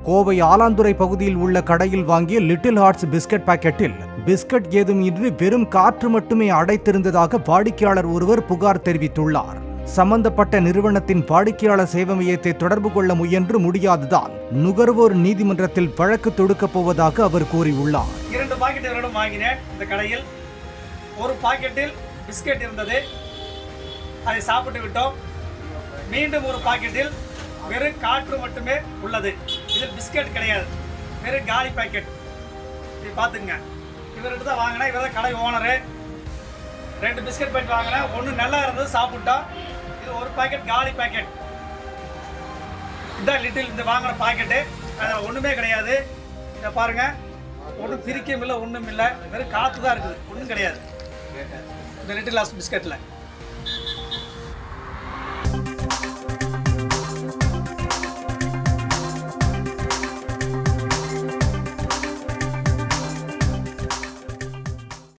கோவை ஆலாந்துறை பகுதியில் உள்ள கடையில் வாங்கிய லிட்டில் ஹார்ட்ஸ் பிஸ்கட் பாக்கெட்டில் பிஸ்கட் ஏதும் இன்றி வெறும் காற்று மட்டுமே அடைத்திருந்ததாக வாடிக்கையாளர் ஒருவர் புகார் தெரிவித்துள்ளார் சம்பந்தப்பட்ட நிறுவனத்தின் வாடிக்கையாளர் சேவை மையத்தை தொடர்பு கொள்ள முயன்று முடியாததால் நுகர்வோர் நீதிமன்றத்தில் வழக்கு தொடுக்கப் போவதாக அவர் கூறியுள்ளார் இரண்டு பாக்கெட் இவரிடம் வாங்கினேன் இந்த கடையில் ஒரு பாக்கெட்டில் பிஸ்கட் இருந்தது அதை சாப்பிட்டு விட்டோம் மீண்டும் ஒரு பாக்கெட்டில் வெறும் காற்று மட்டுமே உள்ளது இதில் பிஸ்கட் கிடையாது வெறும் காலி பாக்கெட் இது பார்த்துங்க இவர்கிட்ட தான் வாங்கினேன் இவர் தான் கடை ஓனரு ரெண்டு பிஸ்கட் பாக்கெட் வாங்கினேன் ஒன்று நல்லா இருந்தது சாப்பிட்டோம் இது ஒரு பாக்கெட் காலி பாக்கெட் இதான் லிட்டில் இந்த வாங்கின பாக்கெட்டு அதில் ஒன்றுமே கிடையாது இதை பாருங்க ஒன்றும் பிரிக்கவும் இல்லை ஒன்றும் இல்லை வெறும் காற்று தான் இருக்குது ஒன்றும் கிடையாது இந்த லிட்டில் லாஸ் பிஸ்கட்டில்